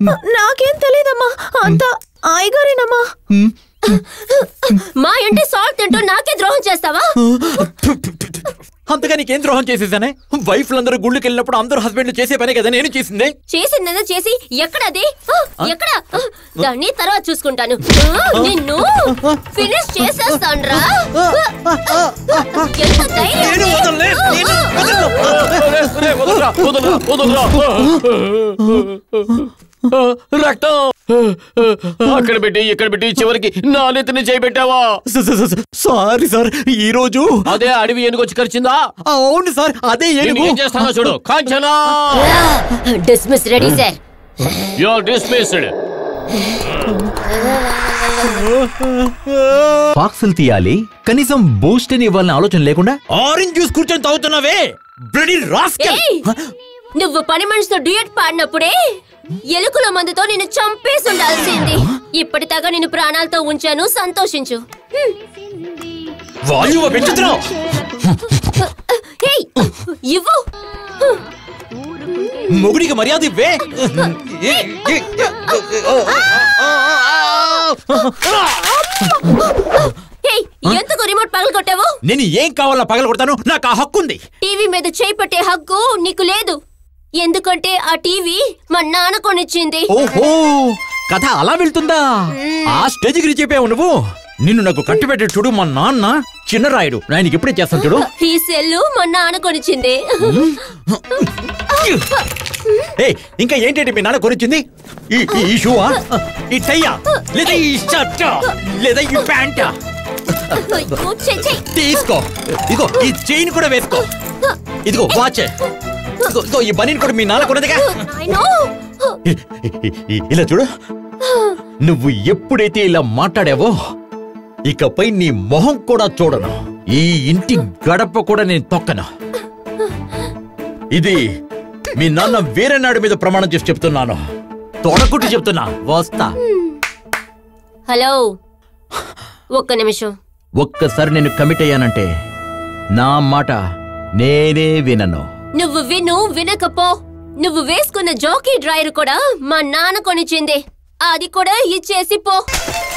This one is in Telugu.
నాకేం తెలియదమ్మా అంత ఆయగారేనమ్మా మా ఇంటి సాల్ట్ తింటూ నాకే ద్రోహం చేస్తావా అంతగా నీకేం ద్రోహం చేసేసానే వైఫ్లు అందరూ గుళ్ళకి వెళ్ళినప్పుడు అందరూ హస్బెండ్లు చేసే పనే కదా నేను చేసింది చేసిందేదో చేసి ఎక్కడది ఆ, ఎక్కడ ఆ, దాన్ని తర్వాత చూసుకుంటాను ఆ, నిన్ను ఫినిష్ చేసేస్తాన్రా ఎంత ధైర్యం నేను ఉంది? వదలలే, నేను వదలను. రే, వదలరా, వదలరా, వదలరా. రక్తం అక్కడ పెట్టి ఇక్కడ పెట్టి చివరికి నా నెత్తిని చేయబెట్టావా స- స- స- సారీ సార్ ఈ రోజు అదే అడవి ఎందుకు వచ్చి కరిచిందా అవును సార్ అదే నేను ఏనుగు ఏం చేస్తానో చూడు Kanchana dismiss ready sir you're dismissed బాక్సులు తీయాలి కనీసం బూస్ట్ అని ఇవ్వాలని ఆలోచన లేకుండా ఆరెంజ్ జ్యూస్ కూర్చొని తాగుతున్నావే బ్లడీ రాస్కల్ ఏయ్! నువ్వు పని మనిషితో డ్యూయట్ పాడినప్పుడే ఎలుకల మందుతో నిన్ను చంపేసి ఉండాల్సింది ఇప్పటిదాకా నేను ప్రాణాలతో ఉంచాను సంతోషించు హ్మ్. వాయువు పెంచుతున్నావు ఏయ్! ఇవ్వు మొగుడికి మర్యాద ఇవ్వే ఏయ్! ఎందుకు రిమోట్ పగలు కొట్టావు నేను ఏం కావాలా పగల కొడతాను నాకు ఆ హక్కు ఉంది టీవీ మీద చేయి పెట్టే హక్కు నీకు లేదు ఎందుకంటే ఆ టీవీ మా నాన్న కొనిచ్చింది ఓహో కథ అలా వెళ్తుందా ఆ స్టేజ్ కి చెప్పావు నువ్వు నిన్ను నాకు కట్టి పెట్టాడు చూడు మా నాన్న చిన్న రాయుడు ఆయనకి ఎప్పుడే చేస్తాను చూడు ఈ సెల్లు మా నాన్న కొనిచ్చింది ఏ ఇంకా ఏంటంటే మీ నాన్న కొనిచ్చింది ఈ ఈ- ఈ షూవా ఈ టైయా లేదా ఈ షర్ట్ లేదా ఈ ప్యాంటా అయ్యో, ఛీ, ఛీ. తీసుకో ఇదిగో ఈ చైన్ కూడా వేసుకో ఇదిగో వాచ్ ఇదిగో ఇదిగో ఈ బనీన్ కూడా మీ నాన్న కొన్నదిగా నాయనో. ఇ- ఇ- ఇ- ఇలా చూడు నువ్వు ఎప్పుడైతే ఇలా మాట్లాడావో ఇకపై నీ మొహం కూడా చూడను ఈ ఇంటి గడప కూడా నేను తొక్కను ఇది మీ నాన్న వేరే నాడు మీద ప్రమాణం చేసి చెప్తున్నాను తొడకుట్టి చెప్తున్నా వస్తా హలో ఒక్క నిమిషం ఒక్కసారి నేను కమిట్ అయ్యానంటే నా మాట నేనే వినను నువ్వు విను వినకపో నువ్వు వేసుకున్న జోకీ డ్రైవర్ కూడా మా నాన్న కొనిచ్చింది అది కూడా ఇచ్చేసి పో